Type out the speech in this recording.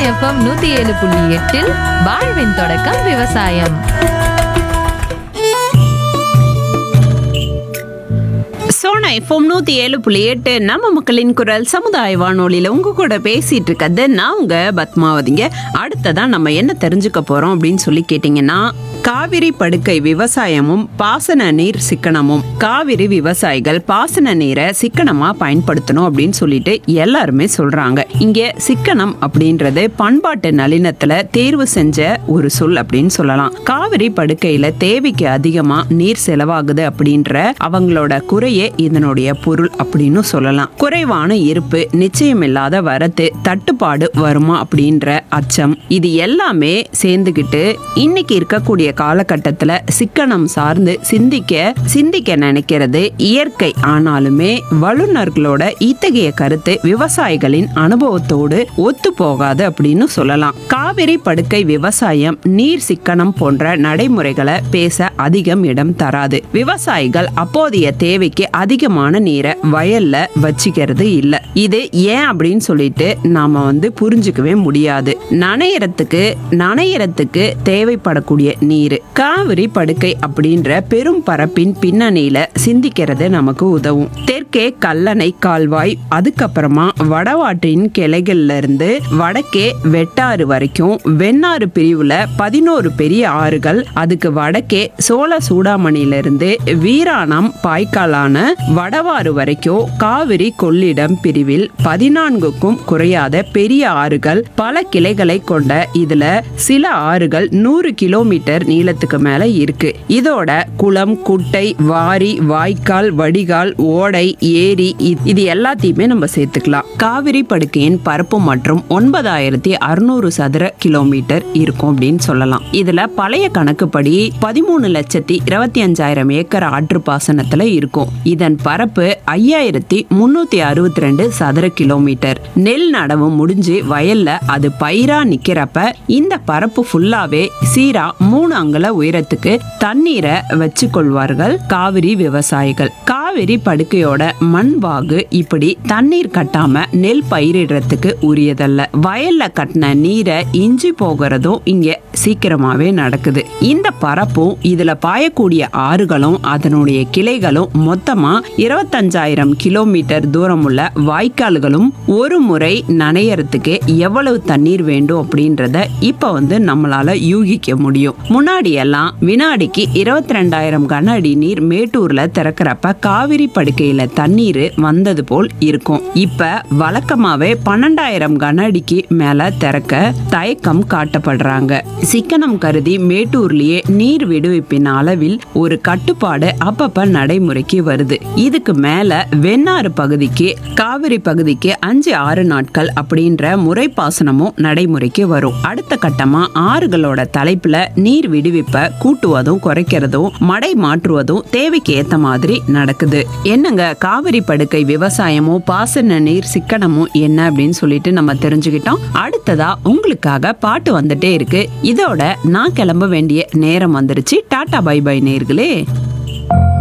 FM நூத்தி ஏழு புள்ளி எட்டில் வாழ்வின் தொடக்கம் விவசாயம் சோனா எஃப்எம் நூத்தி ஏழு புள்ளி எட்டு நம்ம மக்களின் குரல் சமுதாய வானொலியில உங்க கூட பேசிட்டு இருக்கிறது நான் உங்க பத்மாவதிங்க அடுத்ததா நம்ம என்ன தெரிஞ்சுக்க போறோம் அப்படின்னு சொல்லி கேட்டீங்கன்னா காவிரி படுக்கை விவசாயமும் பாசன நீர் சிக்கனமும் காவிரி விவசாயிகள் பாசன நீரை சிக்கனமா பயன்படுத்தணும் அப்படின்னு சொல்லிட்டு எல்லாருமே சொல்றாங்க இங்க சிக்கனம் அப்படின்றது பண்பாட்டு நளினத்துல தேர்வு செஞ்ச ஒரு சொல் அப்படின்னு சொல்லலாம் காவிரி படுக்கையில தேவைக்கு அதிகமா நீர் செலவாகுது அப்படின்ற அவங்களோட குறையே இதனுடைய பொருள் அப்படின்னு சொல்லலாம் குறைவான இருப்பு நிச்சயமில்லாத வரத்து தட்டுப்பாடு வருமா அப்படின்ற அச்சம் இது எல்லாமே சேர்ந்துகிட்டு இன்னைக்கு இருக்கக்கூடிய காலகட்டத்துல சிக்கனம் சார்ந்து சிந்திக்க சிந்திக்க நினைக்கிறது இயற்கை ஆனாலுமே வல்லுநர்களோட இத்தகைய கருத்து விவசாயிகளின் அனுபவத்தோடு ஒத்து போகாது அப்படின்னு சொல்லலாம் காவிரி படுக்கை விவசாயம் நீர் சிக்கனம் போன்ற நடைமுறைகளை பேச அதிகம் இடம் தராது விவசாயிகள் அப்போதைய தேவைக்கு அதிகமான நீரை வயல்ல வச்சுக்கிறது இல்ல இது ஏன் அப்படின்னு சொல்லிட்டு நாம வந்து புரிஞ்சுக்கவே முடியாது நனையறதுக்கு நனையறதுக்கு தேவைப்படக்கூடிய நீர் காவிரி படுக்கை அப்படின்ற பெரும் பரப்பின் பின்னணியில சிந்திக்கிறது நமக்கு உதவும் தெற்கே கல்லணை கால்வாய் அதுக்கப்புறமா வடவாற்றின் கிளைகள்ல இருந்து வடக்கே வெட்டாறு வரைக்கும் வெண்ணாறு பிரிவுல பதினோரு பெரிய ஆறுகள் அதுக்கு வடக்கே சோழ சூடாமணியில இருந்து வீராணம் பாய்க்காலான வடவாறு வரைக்கும் காவிரி கொள்ளிடம் பிரிவில் பதினான்குக்கும் குறையாத பெரிய ஆறுகள் பல கிளைகளை கொண்ட இதுல சில ஆறுகள் நூறு கிலோமீட்டர் நீளத்துக்கு மேல இருக்கு இதோட குளம் குட்டை வாரி வாய்க்கால் வடிகால் ஓடை ஏரி இ- இது எல்லாத்தையுமே நம்ம சேர்த்துக்கலாம் காவிரி படுக்கையின் பரப்பு மற்றும் ஒன்பதாயிரத்தி அறுநூறு சதுர கிலோமீட்டர் இருக்கும் அப்படின்னு சொல்லலாம் இதுல பழைய கணக்குப்படி பதிமூணு லட்சத்தி இருபத்தி அஞ்சாயிரம் ஏக்கர் ஆற்று பாசனத்துல இருக்கும் இதன் பரப்பு ஐயாயிரத்தி முன்னூத்தி அறுபத்தி ரெண்டு சதுர கிலோமீட்டர் நெல் நடவு முடிஞ்சு வயல்ல அது பயிரா நிக்கிறப்ப இந்த பரப்பு ஃபுல்லாவே சீரா மூணு அங்குல உயரத்துக்கு தண்ணீரை வச்சு கொள்வார்கள் காவிரி விவசாயிகள் காவிரி படுக்கையோட மண் வாகு இப்படி தண்ணீர் கட்டாம நெல் பயிரிடுறதுக்கு உரியதல்ல வயல்ல கட்டின நீரை இஞ்சி போகிறதும் இங்க சீக்கிரமாவே நடக்குது இந்த பரப்பும் இதுல பாயக்கூடிய ஆறுகளும் அதனுடைய கிளைகளும் மொத்தமா இருபத்தஞ்சாயிரம் கிலோமீட்டர் தூரம் உள்ள வாய்க்கால்களும் ஒரு முறை நனையறதுக்கு எவ்வளவு தண்ணீர் வேண்டும் அப்படின்றத இப்ப வந்து நம்மளால யூகிக்க முடியும் முன்னாடி எல்லாம் வினாடிக்கு இருபத்தி ரெண்டாயிரம் கன அடி நீர் மேட்டூர்ல திறக்கிறப்ப காவிரி படுக்கையில தண்ணீர் வந்தது போல் இருக்கும் இப்ப வழக்கமாவே பன்னெண்டாயிரம் கன அடிக்கு மேல திறக்க தயக்கம் காட்டப்படுறாங்க சிக்கனம் கருதி மேட்டூர்லயே நீர் விடுவிப்பின் அளவில் ஒரு கட்டுப்பாடு அப்பப்ப நடைமுறைக்கு வருது இதுக்கு மேல வெண்ணாறு பகுதிக்கு காவிரி பகுதிக்கு அஞ்சு ஆறு நாட்கள் அப்படின்ற முறைப்பாசனமும் நடைமுறைக்கு வரும் அடுத்த கட்டமா ஆறுகளோட தலைப்புல நீர் விடுவிப்ப கூட்டுவதும் குறைக்கிறதும் மடை மாற்றுவதும் தேவைக்கு ஏத்த மாதிரி நடக்குது என்னங்க காவிரி படுக்கை விவசாயமும் பாசன நீர் சிக்கனமும் என்ன அப்படின்னு சொல்லிட்டு நம்ம தெரிஞ்சுக்கிட்டோம் அடுத்ததா உங்களுக்காக பாட்டு வந்துட்டே இருக்கு இதோட நான் கிளம்ப வேண்டிய நேரம் வந்துருச்சு டாடா பை பை நேர்களே